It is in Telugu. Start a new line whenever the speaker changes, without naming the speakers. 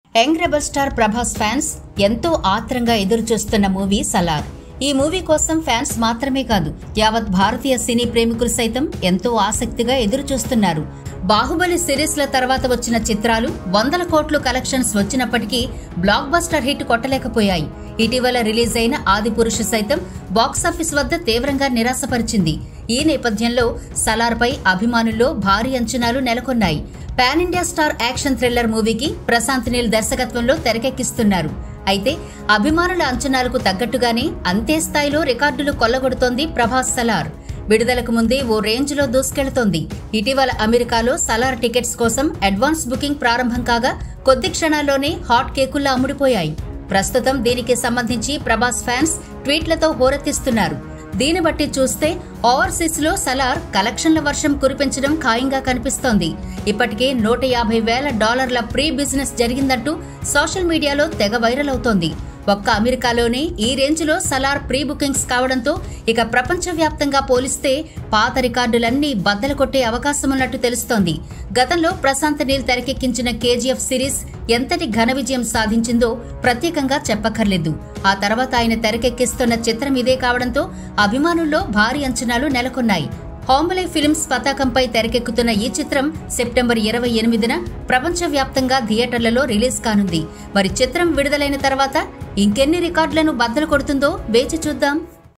young rebel star Prabhas fans ఎంతో ఆత్రంగా ఎదురుచూస్తున్న మూవీ సలార్ ఈ మూవీ కోసం ఫ్యాన్స్ మాత్రమే కాదు యావత్ భారతీయ సినీ ప్రేమికులు సైతం ఎంతో ఆసక్తిగా ఎదురుచూస్తున్నారు బాహుబలి సిరీస్ల తర్వాత వచ్చిన చిత్రాలు వందల కోట్లు కలెక్షన్స్ వచ్చినప్పటికీ బ్లాక్ బస్టర్ హిట్ కొట్టలేకపోయాయి ఇటీవల రిలీజ్ అయిన ఆది పురుషు సైతం బాక్సాఫీస్ వద్ద తీవ్రంగా నిరాశపరిచింది ఈ నేపథ్యంలో సలార్పై అభిమానుల్లో భారీ అంచనాలు నెలకొన్నాయి pan India star action thriller మూవీకి ప్రశాంత్ నీల్ దర్శకత్వంలో తెరకెక్కిస్తున్నారు అయితే అభిమానుల అంచనాలకు తగ్గట్టుగానే అంతే స్థాయిలో రికార్డులు కొల్లగొడుతోంది ప్రభాస్ సలార్ విడుదలకు ముందే ఓ రేంజ్ లో దూసుకెళ్తోంది ఇటీవల అమెరికాలో సలార్ టికెట్స్ కోసం అడ్వాన్స్ బుకింగ్ ప్రారంభం కాగా కొద్ది క్షణాల్లోనే హాట్ కేకుల్లా అమ్ముడిపోయాయి ప్రస్తుతం దీనికి సంబంధించి ప్రభాస్ ఫ్యాన్స్ ట్వీట్లతో హోరెత్తిస్తున్నారు దీన్ని బట్టి చూస్తే ఓవర్సీస్ లో సలార్ కలెక్షన్ల వర్షం కురిపించడం ఖాయంగా కనిపిస్తోంది ఇప్పటికే నూట యాభై వేల డాలర్ల ప్రీ బిజినెస్ జరిగిందంటూ సోషల్ మీడియాలో తెగ వైరల్ అవుతోంది ఒక్క అమెరికాలోనే ఈ రేంజ్లో సలార్ ప్రీ బుకింగ్స్ కావడంతో ఇక ప్రపంచవ్యాప్తంగా పోలిస్తే పాత రికార్డులన్నీ బద్దలు కొట్టే అవకాశం ఉన్నట్టు తెలుస్తోంది గతంలో ప్రశాంత్ నీల్ తెరకెక్కించిన కేజీఎఫ్ సిరీస్ ఎంతటి ఘన విజయం సాధించిందో ప్రత్యేకంగా చెప్పక్కర్లేదు ఆ తర్వాత ఆయన తెరకెక్కిస్తున్న చిత్రం ఇదే కావడంతో అభిమానుల్లో భారీ అంచనాలు నెలకొన్నాయి హోంబలే ఫిల్మ్స్ పతాకంపై తెరకెక్కుతున్న ఈ చిత్రం సెప్టెంబర్ ఇరవై ఎనిమిదిన ప్రపంచవ్యాప్తంగా థియేటర్లలో రిలీజ్ కానుంది మరి చిత్రం విడుదలైన తర్వాత ఇంకెన్ని రికార్డులను బద్దలు కొడుతుందో వేచి చూద్దాం